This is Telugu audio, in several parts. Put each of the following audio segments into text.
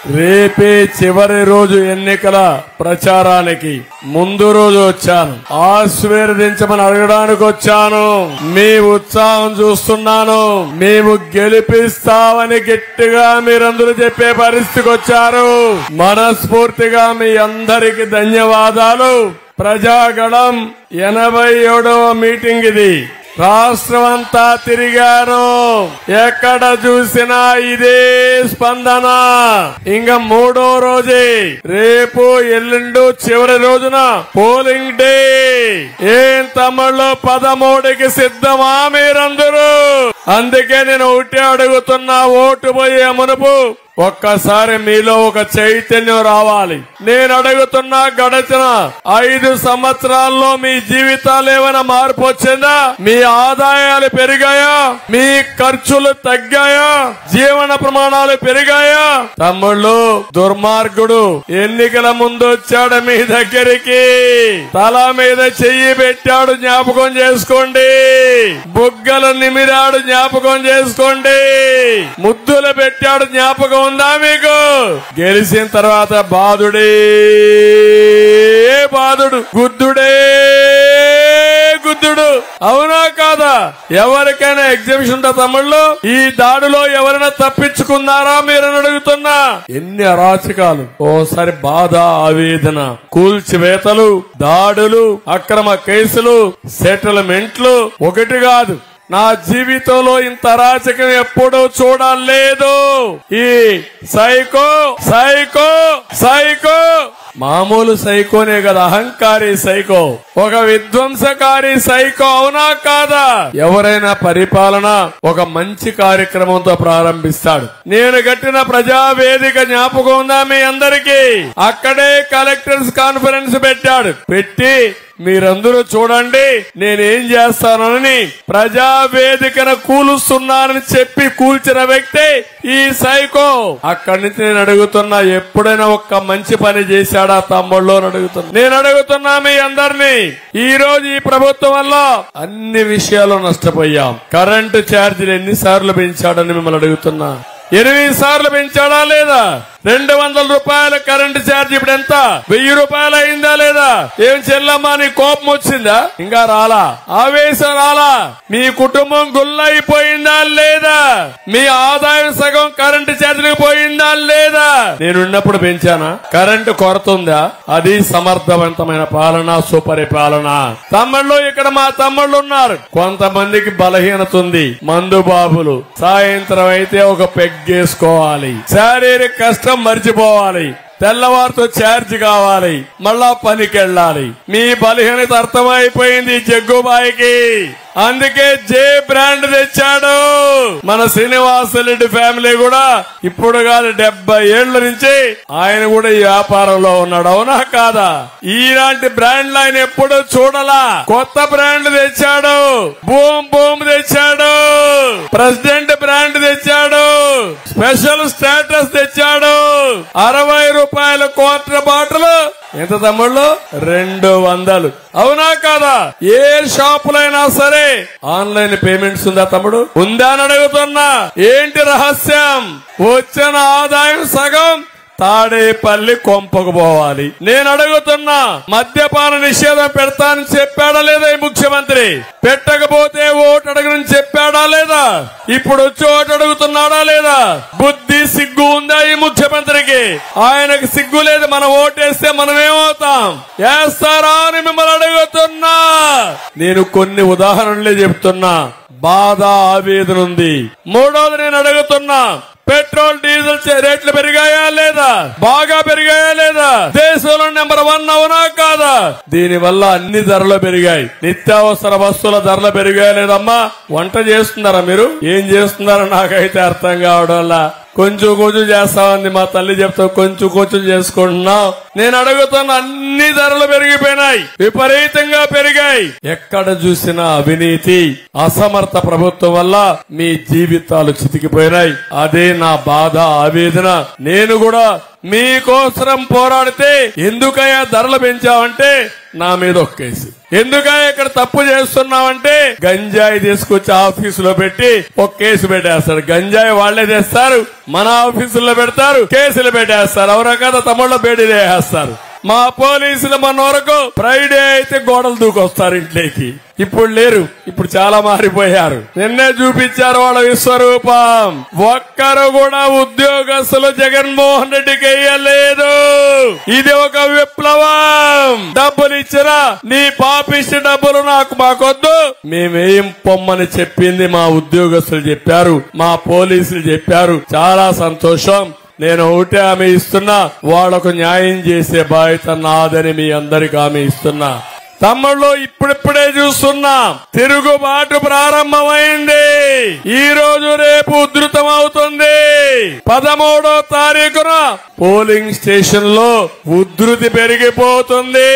రేపే చివరి రోజు ఎన్నికల ప్రచారానికి ముందు రోజు వచ్చాను ఆశీర్వదించమని అడగడానికి వచ్చాను మీ ఉత్సాహం చూస్తున్నాను మేము గెలిపిస్తామని గట్టిగా మీరందరూ చెప్పే పరిస్థితికి వచ్చారు మనస్ఫూర్తిగా మీ అందరికి ధన్యవాదాలు ప్రజాగళం ఎనభై ఏడవ మీటింగ్ ఇది రాష్ట్రమంతా తిరిగాను ఎక్కడ చూసినా ఇదే స్పందన ఇంకా మూడో రోజే రేపు ఎల్లుండు చివరి రోజున పోలింగ్ డే ఏం తమ్ముళ్ళు పదమూడుకి సిద్ధమా మీరందరూ అందుకే నేను ఒకటే అడుగుతున్నా ఓటు పోయే మునుపు ఒక్కసారి మీలో ఒక చైతన్యం రావాలి నేను అడుగుతున్న గడచిన ఐదు సంవత్సరాల్లో మీ జీవితాలు ఏమైనా మార్పు వచ్చిందా మీ ఆదాయాలు పెరిగాయా మీ ఖర్చులు తగ్గాయా జీవన ప్రమాణాలు పెరిగాయా తమ్ముళ్ళు దుర్మార్గుడు ఎన్నికల ముందు వచ్చాడు మీ దగ్గరికి తల మీద చెయ్యి పెట్టాడు జ్ఞాపకం చేసుకోండి బుగ్గలు నిమిరాడు జ్ఞాపకం చేసుకోండి ముద్దులు పెట్టాడు జ్ఞాపకం ఉందా మీకు గెలిచిన తర్వాత బాధుడే బాధుడు గుద్దుడే గుద్దుడు అవునా కాదా ఎవరికైనా ఎగ్జిబిషన్ ఉందా తమ్ముళ్ళు ఈ దాడిలో ఎవరైనా తప్పించుకున్నారా మీరు అడుగుతున్నా ఎన్ని అరాచకాలు ఓసారి బాధ ఆవేదన కూల్చివేతలు దాడులు అక్రమ కేసులు సెటిల్మెంట్లు ఒకటి కాదు నా జీవితంలో ఇంత అరాచకం ఎప్పుడూ చూడలేదు ఈ సైకో సైకో సైకో మామూలు సైకోనే కదా అహంకారి సైకో ఒక విధ్వంసకారి సైకో అవునా కాదా ఎవరైనా పరిపాలన ఒక మంచి కార్యక్రమంతో ప్రారంభిస్తాడు నేను కట్టిన ప్రజావేదిక జ్ఞాపకం ఉందా మీ అందరికీ అక్కడే కలెక్టర్స్ కాన్ఫరెన్స్ పెట్టాడు పెట్టి మీరందరూ చూడండి నేనేం చేస్తానని ప్రజావేదికను కూలుస్తున్నానని చెప్పి కూల్చిన వ్యక్తి ఈ సైకో అక్కడి నుంచి నేను అడుగుతున్నా ఎప్పుడైనా ఒక్క మంచి పని చేశాడా తమ్ముళ్ళు అని అడుగుతున్నా నేను అడుగుతున్నా మీ అందరినీ ఈ రోజు ఈ ప్రభుత్వం వల్ల అన్ని విషయాలు నష్టపోయాం కరెంటు ఛార్జీలు ఎన్నిసార్లు పెంచాడని మిమ్మల్ని అడుగుతున్నా ఎనిమిది సార్లు పెంచాడా లేదా రెండు వందల రూపాయల కరెంటు ఛార్జ్ ఇప్పుడు ఎంత వెయ్యి రూపాయలు అయిందా లేదా ఏం చెల్లమ్మా నీ కోపం వచ్చిందా ఇంకా రాలా ఆవేశం రాలా మీ కుటుంబం గుల్లైపోయిందా లేదా మీ ఆదాయం సగం కరెంటు ఛార్జీలకు పోయిందా లేదా నేనున్నప్పుడు పెంచానా కరెంటు కొరత ఉందా అది సమర్థవంతమైన పాలన సుపరిపాలన తమ్ముళ్ళు ఇక్కడ మా తమ్ముళ్ళు ఉన్నారు కొంతమందికి బలహీనత ఉంది మందు బాబులు సాయంత్రం అయితే ఒక పెగ్గేసుకోవాలి శారీరక కష్టం మర్చిపోవాలి తెల్లవారితో ఛార్జ్ కావాలి మళ్ళా పనికి వెళ్ళాలి మీ బలహీనత అర్థమైపోయింది జగ్గుబాయికి అందుకే జే బ్రాండ్ తెచ్చాడు మన శ్రీనివాసరెడ్డి ఫ్యామిలీ కూడా ఇప్పుడు కాదు డెబ్బై ఏళ్ల నుంచి ఆయన కూడా ఈ వ్యాపారంలో ఉన్నాడు అవునా కాదా ఇలాంటి బ్రాండ్లు ఆయన ఎప్పుడు చూడలా కొత్త బ్రాండ్ తెచ్చాడు బూమ్ బూమ్ తెచ్చాడు ప్రెసిడెంట్ బ్రాండ్ తెచ్చాడు స్పెషల్ స్టేటస్ తెచ్చాడు అరవై రూపాయల క్వార్టర్ బాటిల్ ఎంత తమ్ముళ్ళు రెండు వందలు అవునా కాదా ఏ షాపులైనా సరే ఆన్లైన్ పేమెంట్స్ ఉందా తమ్ముడు ఉందా అని అడుగుతున్నా ఏంటి రహస్యం వచ్చిన ఆదాయం సగం తాడేపల్లి కొంపకు పోవాలి నేను అడుగుతున్నా మద్యపాన నిషేధం పెడతానని చెప్పాడా లేదా ఈ ముఖ్యమంత్రి పెట్టకపోతే ఓటు అడగనని చెప్పాడా లేదా ఇప్పుడు వచ్చి ఓటు అడుగుతున్నాడా లేదా బుద్ధి సిగ్గు ఉందా ఈ ముఖ్యమంత్రికి ఆయనకు సిగ్గు లేదు మనం ఓటేస్తే మనం ఏమవుతాం వేస్తారా అని మిమ్మల్ని అడుగుతున్నా నేను కొన్ని ఉదాహరణలే చెప్తున్నా బాధ ఆవేదన ఉంది మూడోది నేను అడుగుతున్నా పెట్రోల్ డీజిల్ చే- రేట్లు పెరిగాయా లేదా బాగా పెరిగాయా లేదా దేశంలో నెంబర్ వన్ అవునా కాదా దీని వల్ల అన్ని ధరలు పెరిగాయి నిత్యావసర వస్తువుల ధరలు పెరిగాయా లేదమ్మా వంట చేస్తున్నారా మీరు ఏం చేస్తున్నారో నాకైతే అర్థం కావడంలా కొంచెం కొంచెం చేస్తామంది మా తల్లి చెప్తా కొంచెం కొంచెం చేసుకుంటున్నాం నేను అడుగుతున్న అన్ని ధరలు పెరిగిపోయినాయి విపరీతంగా పెరిగాయి ఎక్కడ చూసినా అవినీతి అసమర్థ ప్రభుత్వం వల్ల మీ జీవితాలు చితికిపోయినాయి అదే నా బాధ ఆవేదన నేను కూడా మీకోసరం పోరాడితే ఎందుకయ్యా ధరలు పెంచావంటే నా మీద ఒక కేసు ఎందుకయ్యా ఇక్కడ తప్పు చేస్తున్నావంటే గంజాయి తీసుకొచ్చి ఆఫీసులో పెట్టి ఒక కేసు పెట్టేస్తారు గంజాయి వాళ్లే తెస్తారు మన ఆఫీసుల్లో పెడతారు కేసులు పెట్టేస్తారు ఎవరో కదా తమ్ముళ్ళ బేడీ వేస్తారు మా పోలీసులు మన వరకు ఫ్రైడే అయితే గోడలు దూకొస్తారు ఇంట్లోకి ఇప్పుడు లేరు ఇప్పుడు చాలా మారిపోయారు నిన్నే చూపించారు వాళ్ళ విశ్వరూపం ఒక్కరు కూడా ఉద్యోగస్తులు జగన్మోహన్ రెడ్డికి వేయలేదు ఇది ఒక విప్లవం డబ్బులు ఇచ్చినా నీ పాపిష్టి డబ్బులు నాకు మాకొద్దు మేమేం పొమ్మని చెప్పింది మా ఉద్యోగస్తులు చెప్పారు మా పోలీసులు చెప్పారు చాలా సంతోషం నేను ఒకటే హామీ ఇస్తున్నా వాళ్లకు న్యాయం చేసే బాధ్యత నాదని మీ అందరికి హామీ ఇస్తున్నా తమ్ముళ్ళు ఇప్పుడిప్పుడే చూస్తున్నా తిరుగుబాటు ప్రారంభమైంది ఈ రోజు రేపు ఉధృతం అవుతుంది పదమూడో తారీఖున పోలింగ్ స్టేషన్ లో ఉధృతి పెరిగిపోతుంది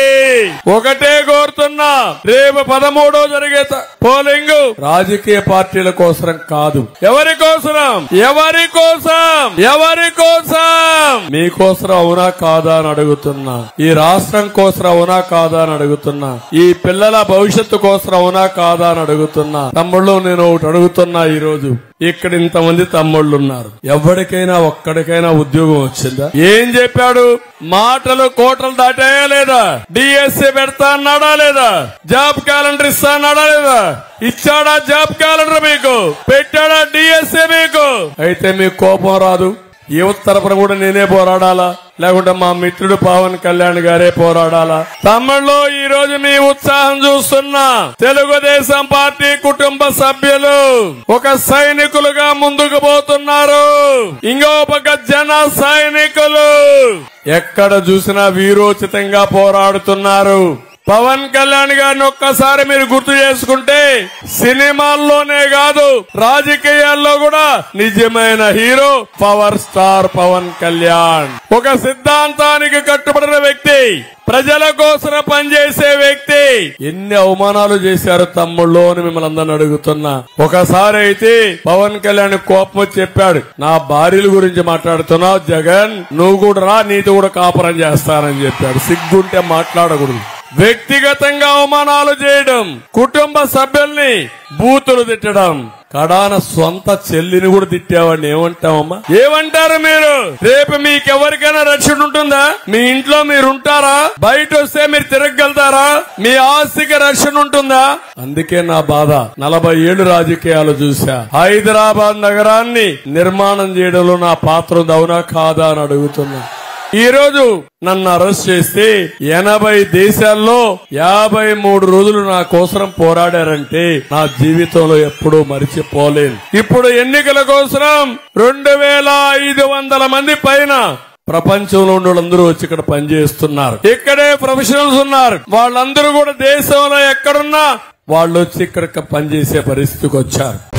ఒకటే కోరుతున్నా రేపు పదమూడో జరిగే త- పోలింగ్ రాజకీయ పార్టీల కోసం కాదు ఎవరి కోసరం ఎవరి కోసం ఎవరి కోసం మీకోసం అవునా కాదా అని అడుగుతున్నా ఈ రాష్ట్రం కోసం అవునా కాదా అని అడుగుతున్నా ఈ పిల్లల భవిష్యత్తు కోసం అవునా కాదా అని అడుగుతున్నా తమ్ముళ్ళు నేను ఒకటి అడుగుతున్నా ఈ రోజు ఇక్కడ ఇంతమంది తమ్ముళ్ళు ఉన్నారు ఎవరికైనా ఒక్కడికైనా ఉద్యోగం వచ్చిందా ఏం చెప్పాడు మాటలు కోటలు దాటాయా లేదా డిఎస్సి పెడతా అన్నాడా లేదా జాబ్ క్యాలెండర్ ఇస్తా అన్నాడా లేదా ఇచ్చాడా జాబ్ క్యాలెండర్ మీకు పెట్టాడా డిఎస్సి మీకు అయితే మీకు కోపం రాదు యువత తరపున కూడా నేనే పోరాడాలా లేకుంటే మా మిత్రుడు పవన్ కళ్యాణ్ గారే పోరాడాలా తమ్ముళ్ళు ఈ రోజు మీ ఉత్సాహం చూస్తున్నా తెలుగుదేశం పార్టీ కుటుంబ సభ్యులు ఒక సైనికులుగా ముందుకు పోతున్నారు ఇంకో పక్క జన సైనికులు ఎక్కడ చూసినా వీరోచితంగా పోరాడుతున్నారు పవన్ కళ్యాణ్ గారిని ఒక్కసారి మీరు గుర్తు చేసుకుంటే సినిమాల్లోనే కాదు రాజకీయాల్లో కూడా నిజమైన hero power star Pawan Kalyan ఒక సిద్ధాంతానికి కట్టుబడిన వ్యక్తి ప్రజల కోసం పనిచేసే వ్యక్తి ఎన్ని అవమానాలు చేశారు తమ్ముళ్ళు అని మిమ్మల్ని అందరిని అడుగుతున్నా ఒకసారి అయితే పవన్ కళ్యాణ్ కోపం వచ్చి చెప్పాడు నా భార్యల గురించి మాట్లాడుతున్నావు జగన్ నువ్వు కూడా రా నీతో కూడా కాపురం చేస్తానని చెప్పాడు సిగ్గుంటే మాట్లాడకూడదు వ్యక్తిగతంగా అవమానాలు చేయడం కుటుంబ సభ్యుల్ని బూతులు తిట్టడం కడాన సొంత చెల్లిని కూడా తిట్టావాడిని ఏమంటామమ్మా ఏమంటారు మీరు రేపు మీకెవరికైనా రక్షణ ఉంటుందా మీ ఇంట్లో మీరు ఉంటారా బయట వస్తే మీరు తిరగలుగుతారా మీ ఆస్తికి రక్షణ ఉంటుందా అందుకే నా బాధ నలభై ఏళ్ళు రాజకీయాలు చూసా హైదరాబాద్ నగరాన్ని నిర్మాణం చేయడంలో నా పాత్ర ఉంది, అవునా కాదా అని అడుగుతున్నా ఈ రోజు నన్ను అరెస్ట్ చేస్తే ఎనభై దేశాల్లో యాభై మూడు రోజులు నా కోసం పోరాడారంటే నా జీవితంలో ఎప్పుడూ మరిచిపోలేను ఇప్పుడు ఎన్నికల కోసం రెండు వేల ఐదు వందల మంది పైన ప్రపంచంలో ఉన్న వాళ్ళందరూ వచ్చి ఇక్కడ పనిచేస్తున్నారు ఇక్కడే ప్రొఫెషనల్స్ ఉన్నారు వాళ్ళందరూ కూడా దేశంలో ఎక్కడున్నా వాళ్ళు వచ్చి ఇక్కడ పనిచేసే పరిస్థితికి వచ్చారు